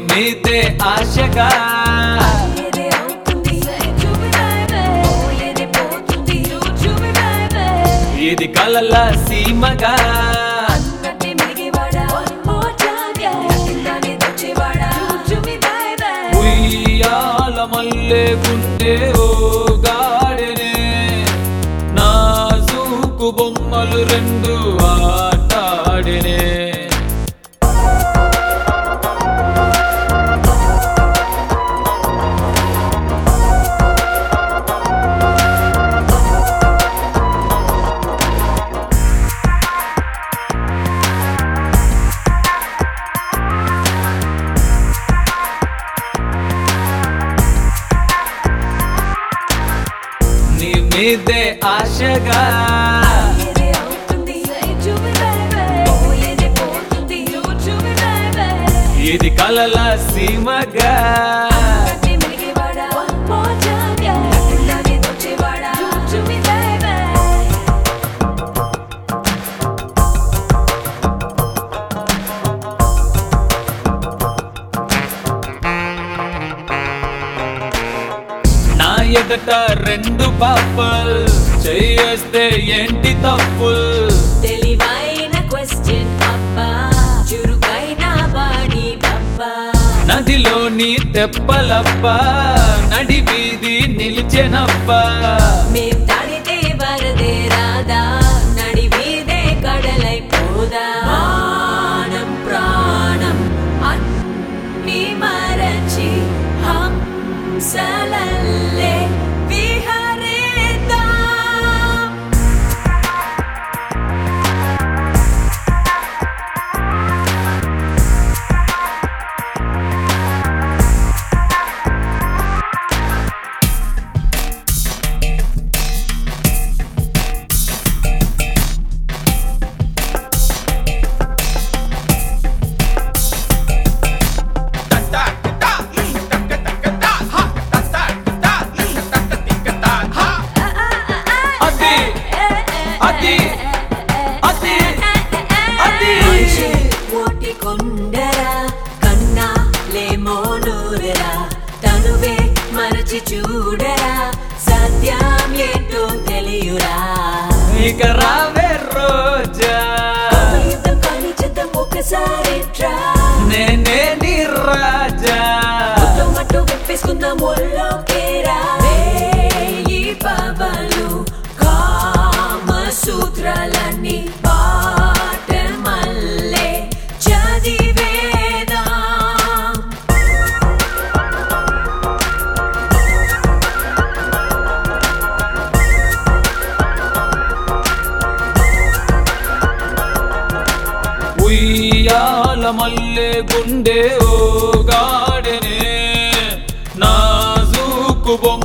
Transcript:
మీదే ఆశగా ఏదే అవుతుంది చూపినాయవే ఏదే పోతుంది చూపినాయవే ఇది కలల సీమగా అన్నట్టే మిగివాడా ఓ జాగే ఇందానే వచ్చేవాడా చూపినాయవే ఉయ్యాల మల్లె గుండె ఓ గాడెనే నాజూకు బొమ్మలు రెండు ఆటాడినే నీ మీదే ఆశగా ఏదే అవుతుంది చూపినాయవే ఏదే పోతుంది చూపినాయవే ఇది కలల సీమగా అన్నట్టే మిగివాడా ఓ జాగే ఇందానే వచ్చేవాడా చూపినాయవే నా ఎదట రెండు పాపల్ చేయేస్తే ఏంటి తప్పుల్ తెలివైన క్వశ్చన్ అబ్బా చురుకైన బాడీ పబ్బా నదిలోని తెప్పలప్ప నడి వీధి నిలిచెనప్ప మేం తాడితే వరదే రాదా నడి వీధే కడలైపోదా మానం ప్రాణం అన్ని మరచి హంసలల్లే విహరిద్దాం అది అది అది అది మనిషి ఓటి కొండరా కన్నా లేమో నూరరా తనువే మరచి చూడరా సత్యం ఏంటో తెలియురా ఇక రావే రోజా యుద్ధం కానీ చేద్దాం ఒకసారి ట్రా నేనే నీ రాజా మట్టు విప్పేసుకుందాం ఒళ్ళోకేరా ఈ పవలు కామ సూత్రాలన్నీ పాట మల్లే చదివేదా ఉయ్యాల మల్లె గుండె ఓ గాడెనే నాజూకు బొమ్మ